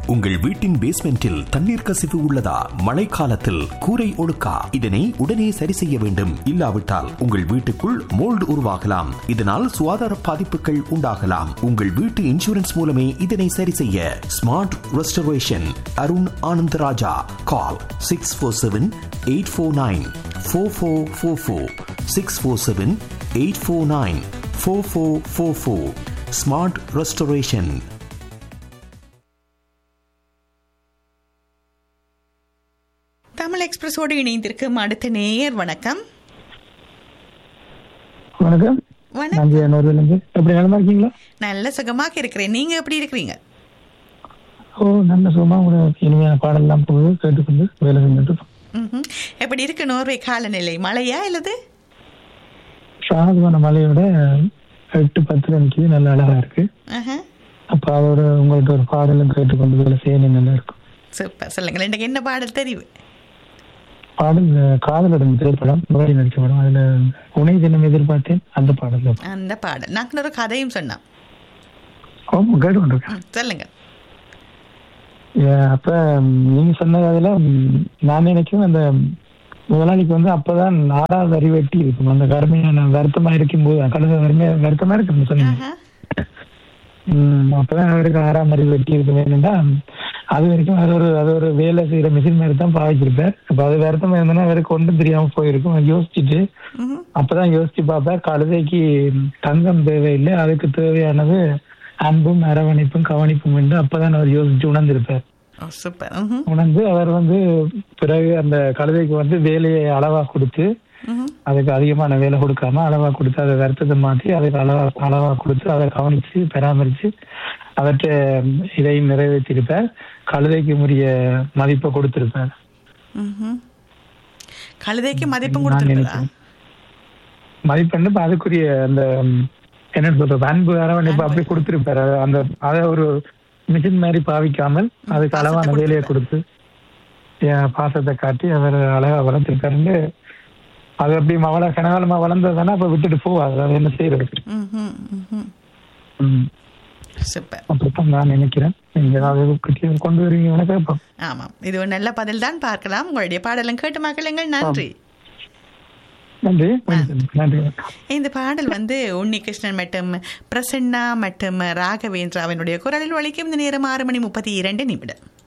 உங்கள் வீட்டின் பேஸ்மெண்டில் தண்ணீர் கசிவு உள்ளதா மழைக்காலத்தில் கூரை ஒழுக்கா இதனை உடனே சரி செய்ய வேண்டும் இல்லாவிட்டால் உங்கள் வீட்டுக்குள் மோல்டு உருவாகலாம் இதனால் சுகாதார பாதிப்புகள் உண்டாகலாம் உங்கள் வீட்டு இன்சூரன்ஸ் மூலமே இதனை சரி செய்ய smart restoration Arun Anandaraja call six four seven eight four nine four four four four six four seven eight four nine four four four four smart restoration Tamil எக்ஸ்பிரஸோடு இணைந்திருக்கும் அடுத்த நேயர் வணக்கம் வணக்கம் வணக்கம் நான் ஜெயனூர்லேருந்து எப்படி நலமா இருக்கீங்களா நல்ல சுகமாக இருக்கிறேன் நீங்க எப்படி இருக்கிறீங்க ஓ நல்ல சுகமா ஒரு இனிமையான பாடல்லாம் போகுது கேட்டுக்கொண்டு வேலை செஞ்சுட்டு இருக்கோம். ம்ஹும். எப்படி இருக்கு நோர்வே காலநிலை மழையா இல்லது சாதுவான மலையோட எட்டு பத்துல நிற்கிது நல்ல அழகா இருக்கு ஆஹா. அப்ப அதோட உங்கள்ட்ட ஒரு பாடலும் கேட்டுக்கொண்டு வேலை செய்ய நல்லா இருக்கும் சூப்பர் சொல்லுங்கள் எனக்கு என்ன பாடல் தெரிவு பாடல் அஹ், காதலோட திரைப்படம் முரளி நடிச்ச படம் அதுல உனை தினம் எதிர்பார்த்தேன் அந்த பாடல் தான். அந்த பாடல் நான் ஒரு கதையும் சொன்னான் ஆமா கேட்டுக்கொண்டிருக்கேன் ம், சொல்லுங்க ஏன், அப்ப ம், நீங்க சொன்ன கதையில ம், நான் நினைக்கும் அந்த முதலாளிக்கு வந்து அப்பதான் ஆறாவது அறிவெட்டி இருக்கும் அந்த கருமையான வருத்தமா இருக்கும் போது கழுத வறுமையா வருத்தமா இருக்கு சொன்னீங்க ஆஹா. ம், அப்பதான் அவருக்கு ஆறாம் அறிவு வெட்டி இருக்கு வேணும்னா அது வரைக்கும் அது ஒரு அது ஒரு வேலை செய்யற மிஷின் மாதிரி தான் பாவிச்சிருப்பார் அப்ப அது வருத்தமா இருந்ததுன்னா அவருக்கு ஒன்றும் தெரியாம போயிருக்கும் அவர் யோசிச்சுட்டு ம்ஹும். அப்பதான் யோசிச்சு பார்ப்பார் கழுதைக்கு தங்கம் தேவையில்லை அதுக்கு தேவையானது அன்பும் அரவணைப்பும் கவனிப்பும் என்று அப்பதான் அவர் யோசிச்சு உணர்ந்திருப்பார் ஓ, சூப்பர் ம்ஹும். உணர்ந்து அவர் வந்து பிறகு அந்த கழுதைக்கு வந்து வேலையை அளவா கொடுத்து ம்ஹும். அதுக்கு அதிகமான வேலை கொடுக்காம அளவா கொடுத்து அதை வருத்தத்தை மாற்றி அதுக்கு அளவா அளவா கொடுத்து அதை கவனிச்சு பராமரிச்சு அவற்றை இதையும் நிறைவேற்றியிருப்பார் கழுதைக்கு உரிய மதிப்பை கொடுத்திருப்பார் ம்ஹும். கழுதைக்கு மதிப்பும் நான் கொடுத்துருக்கா நினைக்கிறேன். மதிப்பெண்ணு இப்ப அதுக்குரிய அந்த ம், என்ன சொல்றது அன்பு அரவணைப்பு அப்படி கொடுத்திருப்பாரு அது அந்த அதை ஒரு மிஷின் மாதிரி பாவிக்காமல் அதுக்கு பாசத்தை அளவான வேலையை கொடுத்து என் பாசத்தை காட்டி அவர் அழகா வளர்த்திருக்காருன்னு அது அப்படி மவள கனகாலமா வளர்ந்ததுதானே அப்ப விட்டுட்டு போவாது அது என்ன செய்யறது ம்ஹும். ம்ஹும். ம். சூப்பர் அப்படித்தான் நான் நினைக்கிறேன் நீங்க ஏதாவது கிட்ட கொண்டு வருவீங்க கேட்போம் ஆமாம் இது ஒரு நல்ல பதில் தான் பார்க்கலாம் உங்களுடைய பாடலும் கேட்டு மக்களுங்கள் நன்றி நன்றி நன்றி இந்த பாடல் வந்து உன்னிகிருஷ்ணன் மற்றும் பிரசன்னா மற்றும் ராகவேந்திராவினுடைய குரலில் ஒழிக்கும் இந்த நேரம் ஆறு மணி முப்பத்தி இரண்டு நிமிடம்